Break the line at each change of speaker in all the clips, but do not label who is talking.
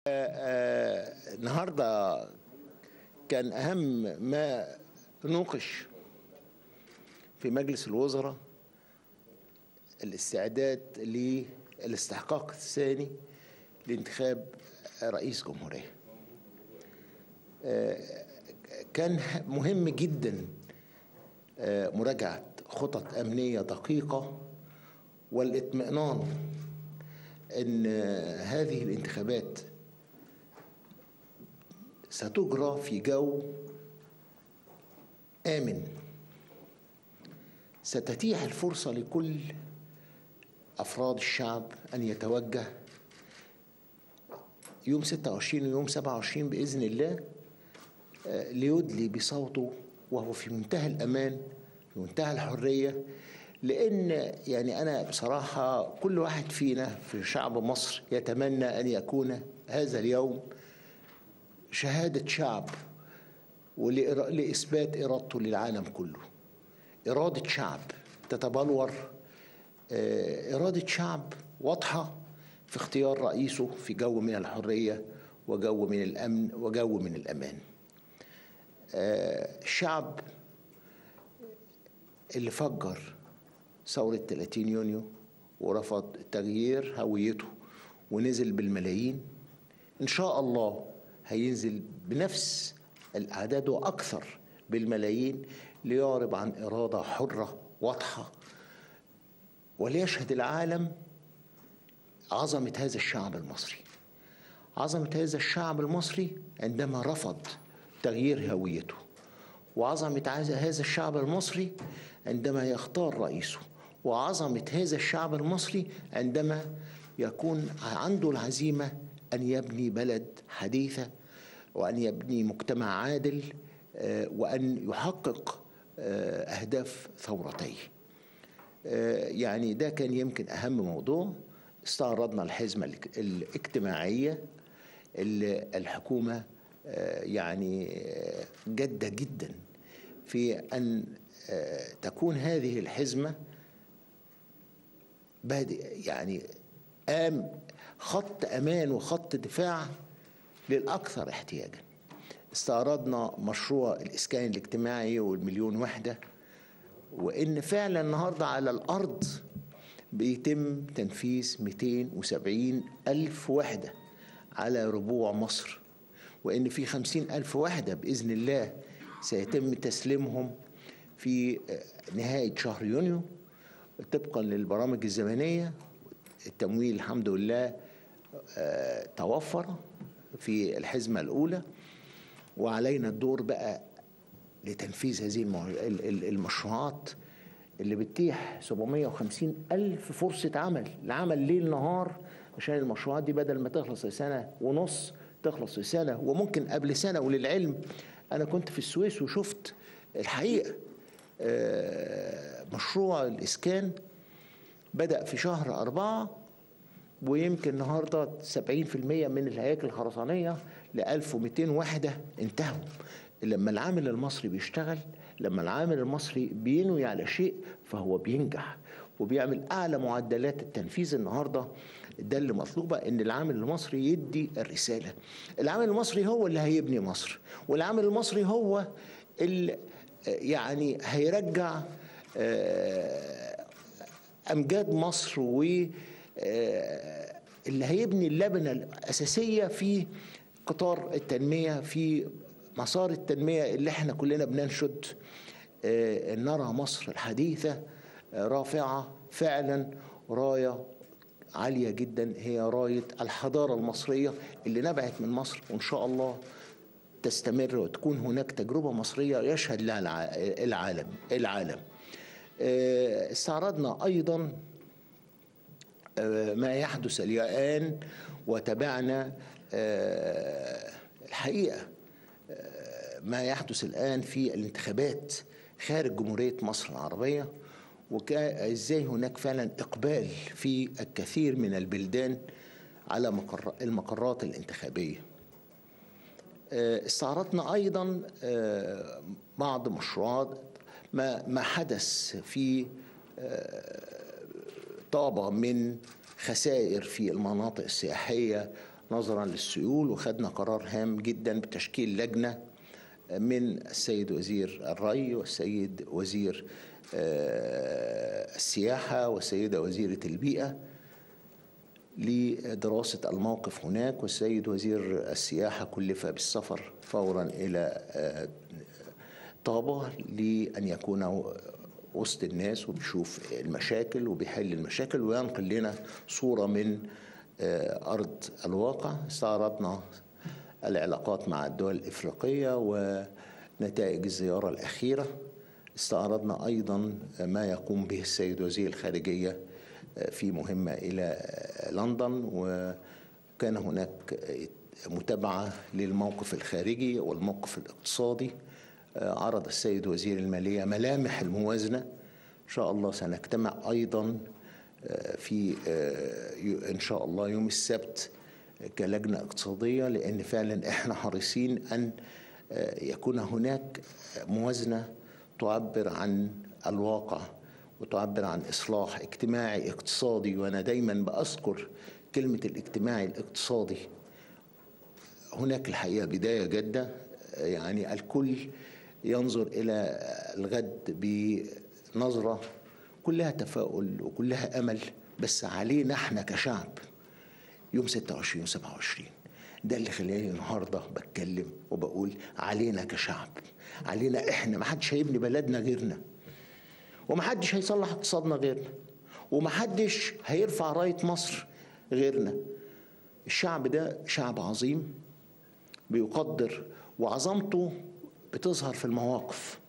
النهارده كان اهم ما نوقش في مجلس الوزراء الاستعداد للاستحقاق الثاني لانتخاب رئيس جمهوريه كان مهم جدا مراجعه خطط امنيه دقيقه والاطمئنان ان هذه الانتخابات ستجرى في جو امن ستتيح الفرصه لكل افراد الشعب ان يتوجه يوم 26 ويوم 27 باذن الله ليدلي بصوته وهو في منتهى الامان في منتهى الحريه لان يعني انا بصراحه كل واحد فينا في شعب مصر يتمنى ان يكون هذا اليوم شهاده شعب ولاثبات ارادته للعالم كله اراده شعب تتبلور اراده شعب واضحه في اختيار رئيسه في جو من الحريه وجو من الامن وجو من الامان الشعب اللي فجر ثورة 30 يونيو ورفض تغيير هويته ونزل بالملايين إن شاء الله هينزل بنفس الأعداد وأكثر بالملايين ليعرب عن إرادة حرة واضحة وليشهد العالم عظمة هذا الشعب المصري عظمة هذا الشعب المصري عندما رفض تغيير هويته وعظمة هذا الشعب المصري عندما يختار رئيسه وعظمة هذا الشعب المصري عندما يكون عنده العزيمة أن يبني بلد حديثة وأن يبني مجتمع عادل وأن يحقق أهداف ثورتيه يعني ده كان يمكن أهم موضوع استعرضنا الحزمة الاجتماعية اللي الحكومة يعني جادة جدا في أن تكون هذه الحزمة بادئ يعني آم خط أمان وخط دفاع للأكثر احتياجا استعرضنا مشروع الإسكان الاجتماعي والمليون وحدة وإن فعلا النهاردة على الأرض بيتم تنفيذ 270 ألف وحدة على ربوع مصر وإن في 50 ألف وحدة بإذن الله سيتم تسليمهم في نهاية شهر يونيو طبقا للبرامج الزمنية التمويل الحمد لله توفر في الحزمة الأولى وعلينا الدور بقى لتنفيذ هذه المشروعات اللي بتتيح 750 ألف فرصة عمل العمل ليل نهار عشان المشروعات دي بدل ما تخلص في سنة ونص تخلص في سنة وممكن قبل سنة وللعلم أنا كنت في السويس وشفت الحقيقة مشروع الإسكان بدأ في شهر أربعة ويمكن النهاردة 70% من الهياكل الخرسانية ل 1200 وحدة انتهوا لما العامل المصري بيشتغل لما العامل المصري بينوي على شيء فهو بينجح وبيعمل أعلى معدلات التنفيذ النهاردة ده اللي مطلوبة إن العامل المصري يدي الرسالة العامل المصري هو اللي هيبني مصر والعامل المصري هو اللي يعني هيرجع أمجاد مصر و اللي هيبني اللبنة الأساسية في قطار التنمية في مسار التنمية اللي احنا كلنا بننشد نرى مصر الحديثة رافعة فعلا راية عالية جدا هي راية الحضارة المصرية اللي نبعت من مصر وإن شاء الله تستمر وتكون هناك تجربة مصرية يشهد لها العالم العالم استعرضنا أيضا ما يحدث الآن وتابعنا الحقيقة ما يحدث الآن في الانتخابات خارج جمهورية مصر العربية وازاي هناك فعلا إقبال في الكثير من البلدان على مقر المقرات الانتخابية استعرضنا أيضا بعض مشروعات ما ما حدث في طابة من خسائر في المناطق السياحية نظرا للسيول وخدنا قرار هام جدا بتشكيل لجنة من السيد وزير الري والسيد وزير آه، السياحة والسيدة وزيرة البيئة لدراسة الموقف هناك والسيد وزير السياحة كلف بالسفر فورا إلى آه، طابة لأن يكون وسط الناس وبيشوف المشاكل وبيحل المشاكل وينقل لنا صورة من آه، أرض الواقع استعرضنا العلاقات مع الدول الإفريقية ونتائج الزيارة الأخيرة استعرضنا أيضا ما يقوم به السيد وزير الخارجية في مهمة إلى لندن وكان هناك متابعة للموقف الخارجي والموقف الاقتصادي عرض السيد وزير المالية ملامح الموازنة إن شاء الله سنجتمع أيضا في إن شاء الله يوم السبت كلجنة اقتصادية لأن فعلا إحنا حريصين أن يكون هناك موازنة تعبر عن الواقع وتعبر عن إصلاح اجتماعي اقتصادي وأنا دايما بأذكر كلمة الاجتماعي الاقتصادي هناك الحقيقة بداية جادة يعني الكل ينظر إلى الغد بنظرة كلها تفاؤل وكلها أمل بس علينا احنا كشعب يوم 26 و 27 ده اللي خلاني النهارده بتكلم وبقول علينا كشعب علينا احنا ما حدش هيبني بلدنا غيرنا وما حدش هيصلح اقتصادنا غيرنا وما حدش هيرفع رايه مصر غيرنا الشعب ده شعب عظيم بيقدر وعظمته بتظهر في المواقف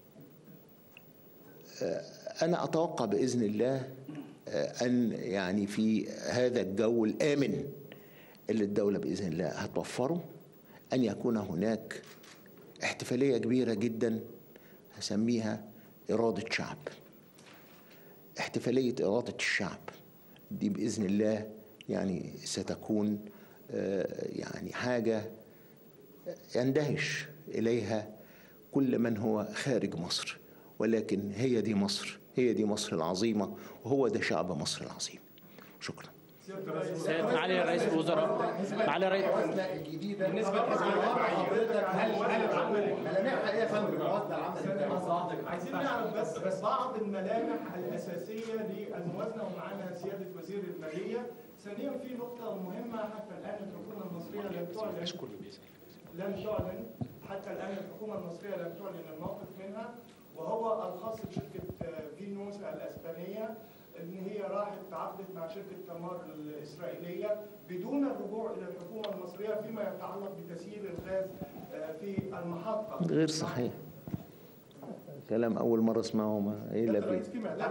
انا اتوقع باذن الله ان يعني في هذا الجو الامن اللي الدوله باذن الله هتوفره ان يكون هناك احتفاليه كبيره جدا هسميها اراده شعب احتفاليه اراده الشعب دي باذن الله يعني ستكون يعني حاجه يندهش اليها كل من هو خارج مصر ولكن هي دي مصر هي دي مصر العظيمه وهو ده شعب مصر العظيم شكرا
سيد معالي رئيس الوزراء معالي رئيس
الجديده بالنسبه لحضرتك هل ملامحها ايه يا فندم الموازنه العامه
عايزين نعرف بس بس بعض الملامح الاساسيه للموازنه ومعانا سياده وزير الماليه ثانيا في نقطه مهمه حتى الان الحكومه المصريه لم تعلن لم تعلن حتى الان الحكومه المصريه لم تعلن الموقف منها وهو الخاص بشركه فينوس الاسبانيه ان هي راحت تعاقدت مع شركه تمار الاسرائيليه بدون الرجوع الى الحكومه المصريه فيما يتعلق بتسيير الغاز في المحطه
غير صحيح كلام اول مره اسمعه ما ايه اللي قبل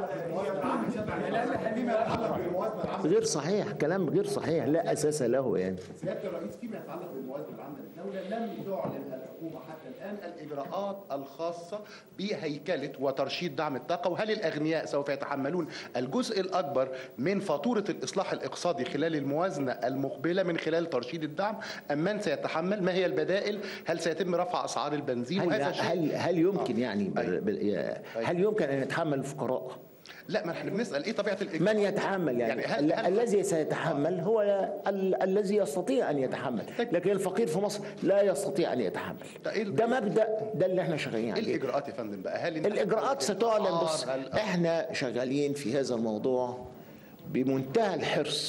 غير صحيح كلام غير صحيح لا اساس له يعني
سياده الرئيس فيما يتعلق بالموازنه العامه للدوله لم تعلن الحكومه حتى الان الاجراءات الخاصه بهيكله وترشيد دعم الطاقه وهل الاغنياء سوف يتحملون الجزء الاكبر من فاتوره الاصلاح الاقتصادي خلال الموازنه المقبله من خلال ترشيد الدعم ام من سيتحمل ما هي البدائل هل سيتم رفع اسعار البنزين
هل
وهذا شيء
هل هل يمكن يعني
أيوة.
بال- هل يمكن ان يتحمل الفقراء؟
لا ما احنا بنسال ايه طبيعه الاجراء
من يتحمل يعني,
يعني هل-
ال-
هل-
الذي سيتحمل هو ال- الذي يستطيع ان يتحمل لكن الفقير في مصر لا يستطيع ان يتحمل
ده إيه-
ده مبدا ده اللي احنا شغالين
ايه
عليه
الاجراءات يا فندم بقى هل انت-
الاجراءات ستعلن بس
الأسعار، هل-
احنا شغالين في هذا الموضوع بمنتهى الحرص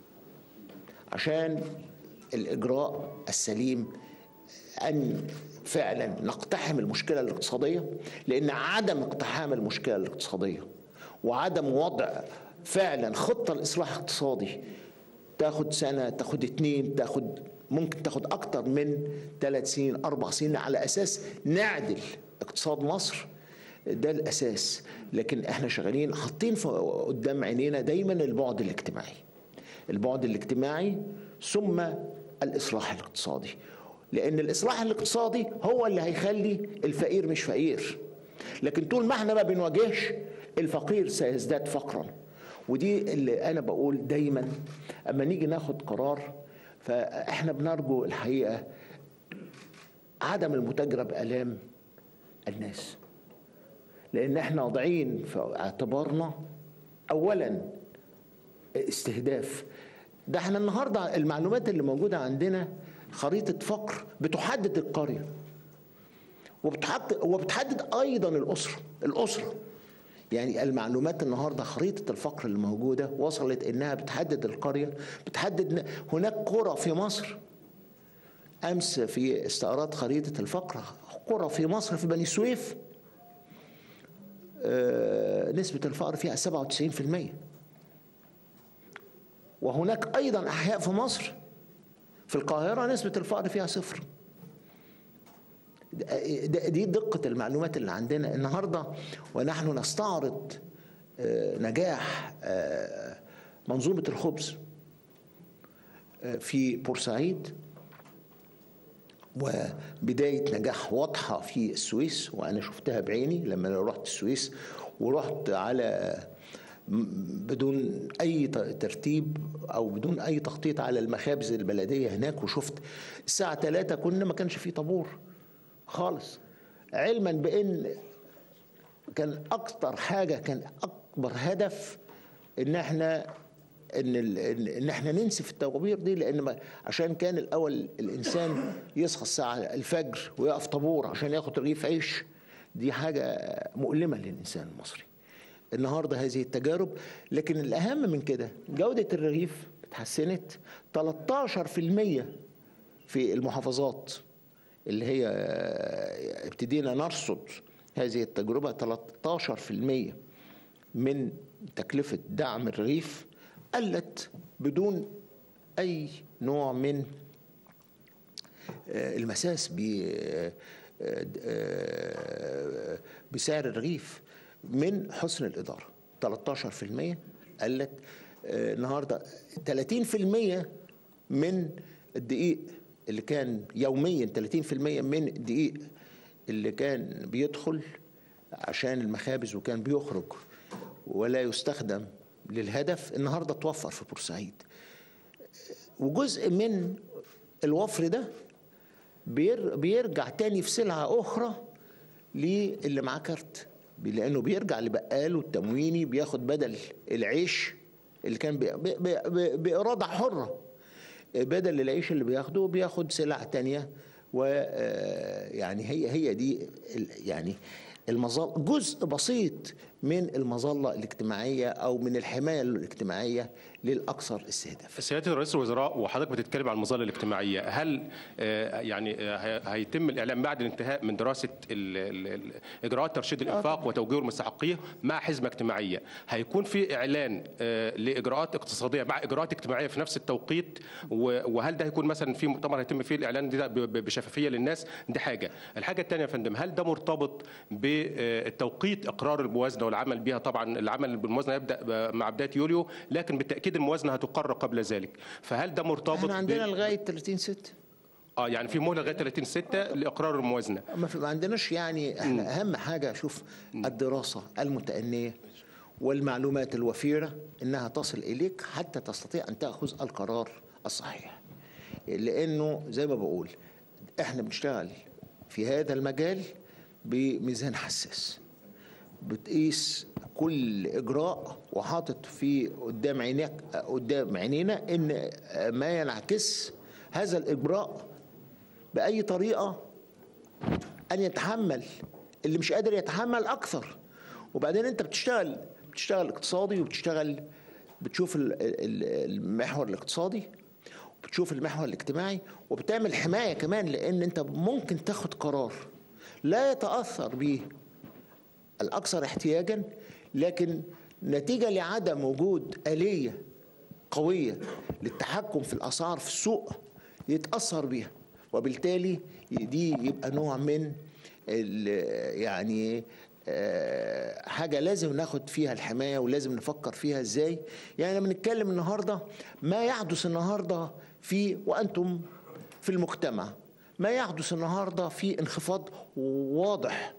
عشان الاجراء السليم ان فعلا نقتحم المشكله الاقتصاديه لان عدم اقتحام المشكله الاقتصاديه وعدم وضع فعلا خطه لاصلاح اقتصادي تاخد سنه تاخد اتنين تاخد ممكن تاخد اكتر من ثلاث سنين اربع سنين على اساس نعدل اقتصاد مصر ده الاساس لكن احنا شغالين حاطين في- قدام عينينا دايما البعد الاجتماعي البعد الاجتماعي ثم الاصلاح الاقتصادي لان الاصلاح الاقتصادي هو اللي هيخلي الفقير مش فقير لكن طول ما احنا ما بنواجهش الفقير سيزداد فقرا ودي اللي انا بقول دايما اما نيجي ناخد قرار فاحنا بنرجو الحقيقه عدم المتاجره بالام الناس لان احنا واضعين في اعتبارنا اولا استهداف ده احنا النهارده المعلومات اللي موجوده عندنا خريطه فقر بتحدد القريه وبتحدد وبتحدد ايضا الاسره الاسره يعني المعلومات النهارده خريطه الفقر اللي موجوده وصلت انها بتحدد القريه بتحدد ن- هناك قرى في مصر امس في استعراض خريطه الفقر قرى في مصر في بني سويف آه، نسبه الفقر فيها 97% وهناك ايضا احياء في مصر في القاهره نسبه الفقر فيها صفر ده- دي دقة المعلومات اللي عندنا النهاردة ونحن نستعرض آه، نجاح آه، منظومة الخبز آه، في بورسعيد وبداية نجاح واضحة في السويس وأنا شفتها بعيني لما أنا رحت السويس ورحت على م- بدون أي ت- ترتيب أو بدون أي تخطيط على المخابز البلدية هناك وشفت الساعة 3 كنا ما كانش في طابور خالص علما بأن كان أكتر حاجة كان أكبر هدف إن احنا ان ال- ان إن احنا ننسف الطوابير دي لان ما عشان كان الاول الانسان يصحى الساعه الفجر ويقف طابور عشان ياخد رغيف عيش دي حاجه مؤلمه للانسان المصري النهارده هذه التجارب لكن الاهم من كده جوده الرغيف اتحسنت 13% في المحافظات اللي هي آه، ابتدينا نرصد هذه التجربة 13% من تكلفة دعم الرغيف قلت بدون أي نوع من آه، المساس ب آه، آه، بسعر الرغيف من حسن الإدارة 13% قلت آه، النهارده 30% من الدقيق اللي كان يوميا 30% من الدقيق اللي كان بيدخل عشان المخابز وكان بيخرج ولا يستخدم للهدف النهارده توفر في بورسعيد وجزء من الوفر ده بير بيرجع تاني في سلعة أخرى للي معاه كارت لأنه بيرجع لبقاله التمويني بياخد بدل العيش اللي كان بي- بي- بي- بإرادة حرة بدل العيش اللي بياخده بياخد سلع تانية ويعني هي هي دي ال- يعني المظل جزء بسيط من المظلة الاجتماعية أو من الحماية الاجتماعية للأكثر استهدافا
سياده رئيس الوزراء وحضرتك بتتكلم عن المظله الاجتماعيه هل آه، يعني آه، هي- هيتم الاعلان بعد الانتهاء من دراسه ال- ال- ال- اجراءات ترشيد الانفاق وتوجيه المستحقيه مع حزمه اجتماعيه هيكون في اعلان آه، لاجراءات اقتصاديه مع اجراءات اجتماعيه في نفس التوقيت و- وهل ده هيكون مثلا في مؤتمر هيتم فيه الاعلان ده ب- ب- بشفافيه للناس دي حاجه الحاجه الثانيه يا فندم هل ده مرتبط بالتوقيت اقرار الموازنه والعمل بها طبعا العمل بالموازنه يبدا مع بدايه يوليو لكن بالتاكيد الموازنه هتقرر قبل ذلك فهل ده مرتبط
احنا عندنا
ب-
لغاية 30 6
اه يعني في مهله لغايه 30 6 لاقرار الموازنه
ما, في ما عندناش يعني احنا اهم حاجه شوف الدراسه المتأنية والمعلومات الوفيره انها تصل اليك حتى تستطيع ان تاخذ القرار الصحيح لانه زي ما بقول احنا بنشتغل في هذا المجال بميزان حساس بتقيس كل اجراء وحاطط في قدام عينيك قدام عينينا ان ما ينعكس هذا الاجراء باي طريقه ان يتحمل اللي مش قادر يتحمل اكثر وبعدين انت بتشتغل بتشتغل اقتصادي وبتشتغل بتشوف ال- ال- المحور الاقتصادي وبتشوف المحور الاجتماعي وبتعمل حمايه كمان لان انت ممكن تاخد قرار لا يتاثر به الاكثر احتياجا لكن نتيجه لعدم وجود اليه قويه للتحكم في الاسعار في السوق يتاثر بيها وبالتالي دي يبقى نوع من ال- يعني آه، حاجة لازم ناخد فيها الحماية ولازم نفكر فيها ازاي يعني لما نتكلم النهاردة ما يحدث النهاردة في وأنتم في المجتمع ما يحدث النهاردة في انخفاض واضح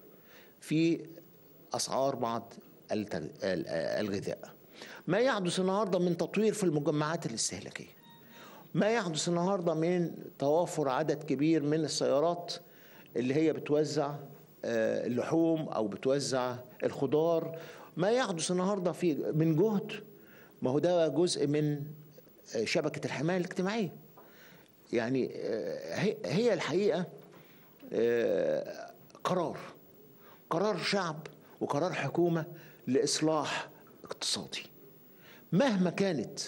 في اسعار بعض التغ- ال- الغذاء ما يحدث النهارده من تطوير في المجمعات الاستهلاكيه ما يحدث النهارده من توافر عدد كبير من السيارات اللي هي بتوزع آه، اللحوم او بتوزع الخضار ما يحدث النهارده في من جهد ما هو ده جزء من آه، شبكه الحمايه الاجتماعيه يعني آه، هي- هي الحقيقه آه، قرار قرار شعب وقرار حكومه لاصلاح اقتصادي مهما كانت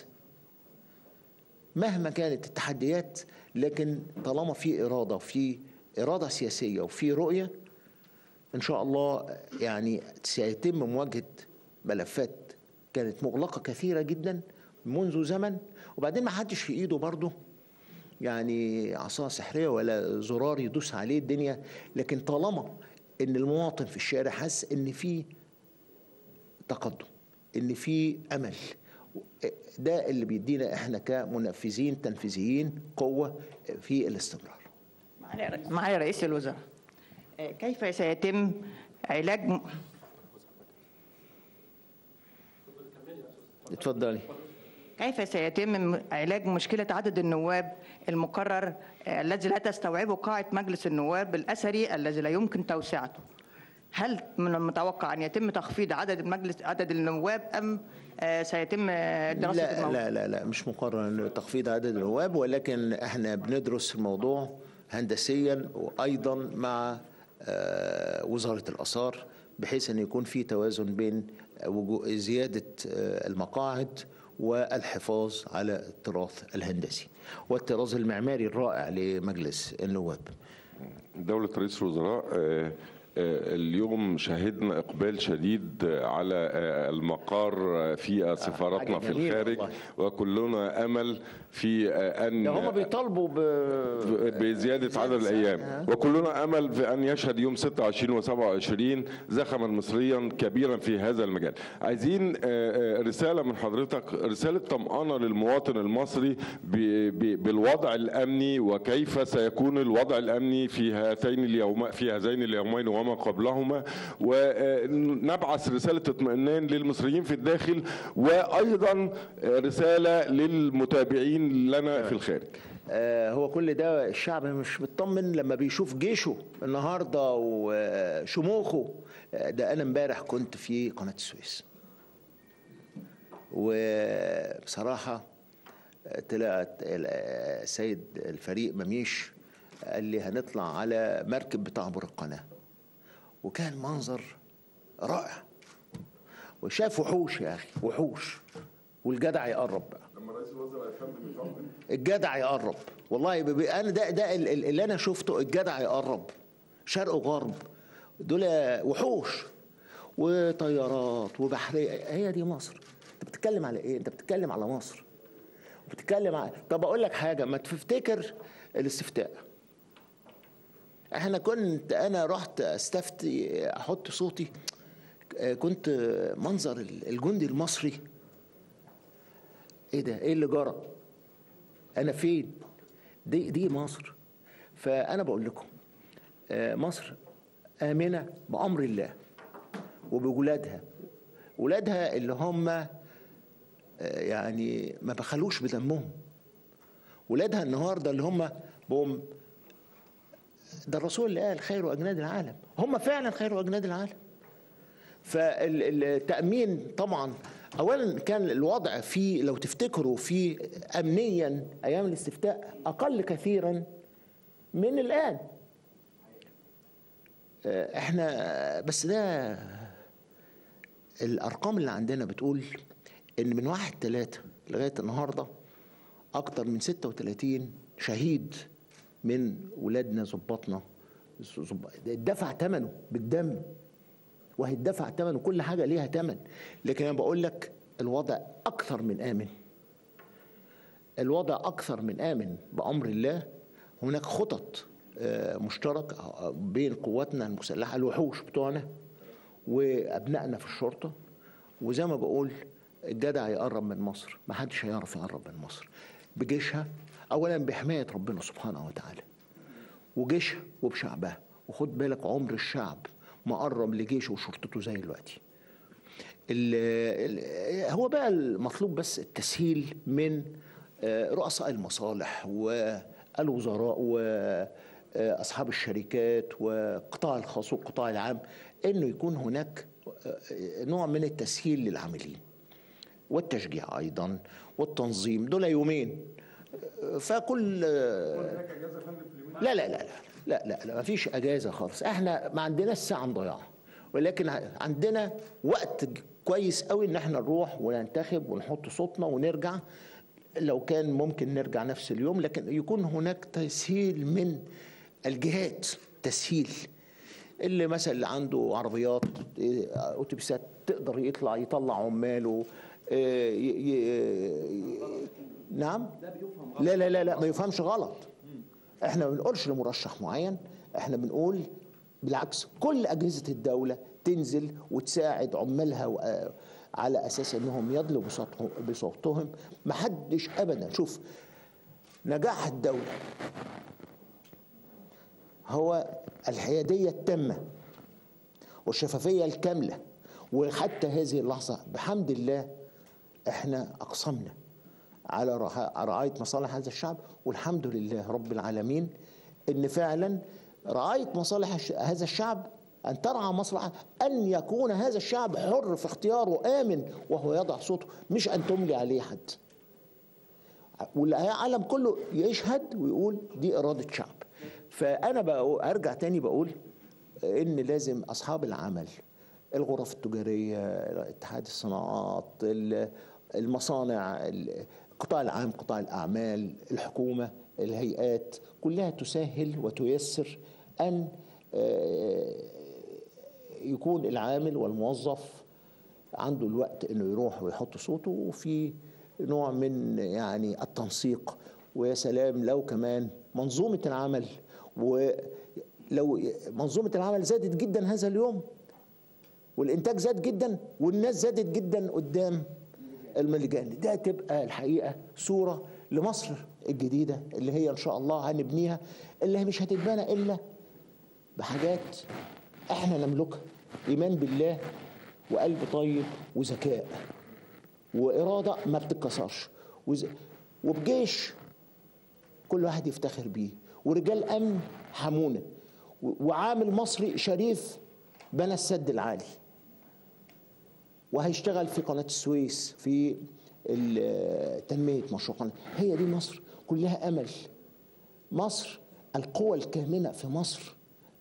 مهما كانت التحديات لكن طالما في اراده وفي اراده سياسيه وفي رؤيه ان شاء الله يعني سيتم مواجهه ملفات كانت مغلقه كثيره جدا منذ زمن وبعدين ما حدش في ايده برضه يعني عصا سحريه ولا زرار يدوس عليه الدنيا لكن طالما ان المواطن في الشارع حس ان في تقدم ان في امل ده اللي بيدينا احنا كمنفذين تنفيذيين قوه في الاستمرار
معالي معالي رئيس الوزراء آه، كيف سيتم علاج م-
اتفضلي
كيف سيتم م- علاج مشكلة عدد النواب المقرر آه، الذي لا تستوعبه قاعة مجلس النواب الأثري الذي لا يمكن توسعته؟ هل من المتوقع أن يتم تخفيض عدد المجلس عدد النواب أم آه، سيتم آه، دراسة
لا
الموضوع؟
لا لا لا مش مقرر تخفيض عدد النواب ولكن احنا بندرس الموضوع هندسيا وايضا مع آه، وزاره الاثار بحيث ان يكون في توازن بين وجو- زياده آه، المقاعد والحفاظ على التراث الهندسي والطراز المعماري الرائع لمجلس النواب
دولة رئيس الوزراء آه، آه، اليوم شهدنا إقبال شديد على آه، المقار في سفاراتنا
حاجة
في
جميلة
الخارج
والله.
وكلنا أمل في آه، أن
ده هم بيطالبوا ب
بزيادة عدد الأيام وكلنا أمل في أن يشهد يوم 26 و27 زخما مصريا كبيرا في هذا المجال عايزين آه، آه، رسالة من حضرتك رسالة طمأنة للمواطن المصري ب- ب- بالوضع الأمني وكيف سيكون الوضع الأمني في هاتين اليوم في هذين اليومين وما قبلهما ونبعث رسالة اطمئنان للمصريين في الداخل وأيضا آه، رسالة للمتابعين لنا في الخارج
آه، هو كل ده الشعب مش مطمن لما بيشوف جيشه النهارده وشموخه آه، ده انا امبارح كنت في قناه السويس وبصراحه آه، طلعت ال- آه، السيد الفريق مميش قال لي هنطلع على مركب بتعبر القناه وكان منظر رائع وشاف وحوش يا اخي وحوش والجدع يقرب بقى الجدع يقرب والله ب- ب- انا ده ده ال- ال- اللي انا شفته الجدع يقرب شرق وغرب دول وحوش وطيارات وبحريه هي دي مصر انت بتتكلم على ايه انت بتتكلم على مصر وبتتكلم على طب اقول لك حاجه ما تفتكر الاستفتاء احنا كنت انا رحت استفتي احط صوتي آه، كنت منظر الجندي المصري ايه ده ايه اللي جرى انا فين دي دي مصر فانا بقول لكم آه، مصر امنه بامر الله وبولادها ولادها اللي هم آه، يعني ما بخلوش بدمهم ولادها النهارده اللي هم بهم ده الرسول اللي قال خير اجناد العالم هم فعلا خير اجناد العالم فالتأمين طبعا أولا كان الوضع في لو تفتكروا في أمنيا أيام الاستفتاء أقل كثيرا من الآن آه، احنا بس ده الأرقام اللي عندنا بتقول إن من واحد ثلاثة لغاية النهاردة أكتر من 36 شهيد من ولادنا ظباطنا ظب- دفع ثمنه بالدم وهيدفع ثمن وكل حاجه ليها ثمن لكن انا بقول لك الوضع اكثر من امن الوضع اكثر من امن بامر الله هناك خطط آه، مشتركه بين قواتنا المسلحه الوحوش بتوعنا وابنائنا في الشرطه وزي ما بقول الجدع يقرب من مصر ما حدش هيعرف يقرب من مصر بجيشها اولا بحمايه ربنا سبحانه وتعالى وجيشها وبشعبها وخد بالك عمر الشعب ما قرب لجيشه وشرطته زي دلوقتي ال- ال- هو بقى المطلوب بس التسهيل من آه، رؤساء المصالح والوزراء واصحاب الشركات والقطاع الخاص والقطاع العام انه يكون هناك آه، نوع من التسهيل للعاملين والتشجيع ايضا والتنظيم دول يومين فكل لا لا لا لا لا لا لا ما فيش اجازه خالص احنا ما عندناش ساعه نضيعها ولكن عندنا وقت كويس قوي ان احنا نروح وننتخب ونحط صوتنا ونرجع لو كان ممكن نرجع نفس اليوم لكن يكون هناك تسهيل من الجهات تسهيل اللي مثلا اللي عنده عربيات إيه، اتوبيسات تقدر يطلع يطلع عماله إيه، ي- ي- نعم لا لا لا لا ما يفهمش غلط احنا ما بنقولش لمرشح معين احنا بنقول بالعكس كل اجهزه الدوله تنزل وتساعد عمالها و- على اساس انهم يدلوا بصوتهم بصوتهم ما حدش ابدا شوف نجاح الدوله هو الحياديه التامه والشفافيه الكامله وحتى هذه اللحظه بحمد الله احنا اقسمنا على رعا- رعايه مصالح هذا الشعب والحمد لله رب العالمين ان فعلا رعايه مصالح الش- هذا الشعب ان ترعى مصلحه ان يكون هذا الشعب حر في اختياره امن وهو يضع صوته مش ان تملي عليه حد والعالم كله يشهد ويقول دي اراده شعب فانا بقى ارجع تاني بقول ان لازم اصحاب العمل الغرف التجاريه اتحاد الصناعات ال- المصانع ال- القطاع العام قطاع الاعمال الحكومه الهيئات كلها تسهل وتيسر ان آه، يكون العامل والموظف عنده الوقت انه يروح ويحط صوته وفي نوع من يعني التنسيق ويا سلام لو كمان منظومه العمل ولو منظومه العمل زادت جدا هذا اليوم والانتاج زاد جدا والناس زادت جدا قدام الملجان ده تبقى الحقيقه صوره لمصر الجديده اللي هي ان شاء الله هنبنيها اللي مش هتتبنى الا بحاجات احنا نملكها ايمان بالله وقلب طيب وذكاء واراده ما بتتكسرش وز- وبجيش كل واحد يفتخر بيه ورجال امن حمونه و- وعامل مصري شريف بنى السد العالي وهيشتغل في قناه السويس في ال- تنميه مشروع قناة. هي دي مصر كلها امل مصر القوى الكامنه في مصر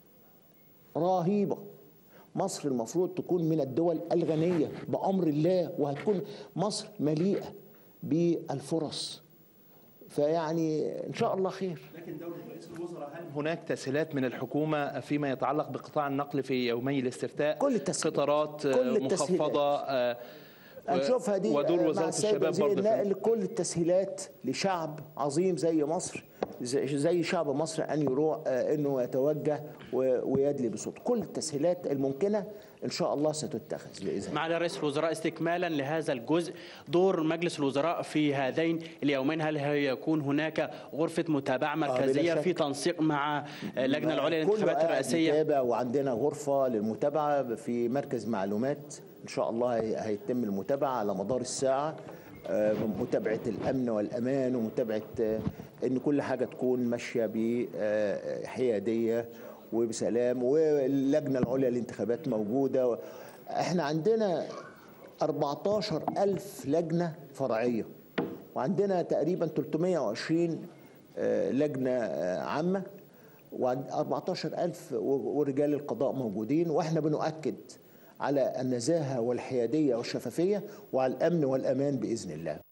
رهيبه مصر المفروض تكون من الدول الغنيه بامر الله وهتكون مصر مليئه بالفرص فيعني ان شاء الله خير
لكن دولة رئيس الوزراء هل هناك تسهيلات من الحكومة فيما يتعلق بقطاع النقل في يومي الاستفتاء؟
كل التسهيلات.
قطارات
كل
آه،
التسهيلات.
مخفضة آه، و-
هنشوفها دي
ودور
مع
وزارة
السيد
الشباب
وزير
برضه في-
النقل كل التسهيلات لشعب عظيم زي مصر زي زي شعب مصر ان يروح آه، انه يتوجه و- ويدلي بصوته كل التسهيلات الممكنه ان شاء الله ستتخذ باذن الله
معالي رئيس الوزراء استكمالا لهذا الجزء دور مجلس الوزراء في هذين اليومين هل هيكون هناك غرفة متابعة مركزية
شك.
في تنسيق مع اللجنة العليا
كله
للانتخابات
قاعد
الرئاسية
يتابع وعندنا غرفة للمتابعة في مركز معلومات إن شاء الله هي- هيتم المتابعة على مدار الساعة آه، متابعة الأمن والأمان ومتابعة آه، إن كل حاجة تكون ماشية بحيادية وبسلام واللجنة العليا للانتخابات موجودة احنا عندنا 14 ألف لجنة فرعية وعندنا تقريبا 320 آه، لجنة آه، عامة وعند 14000 و- ورجال القضاء موجودين واحنا بنؤكد على النزاهة والحيادية والشفافية وعلى الأمن والأمان بإذن الله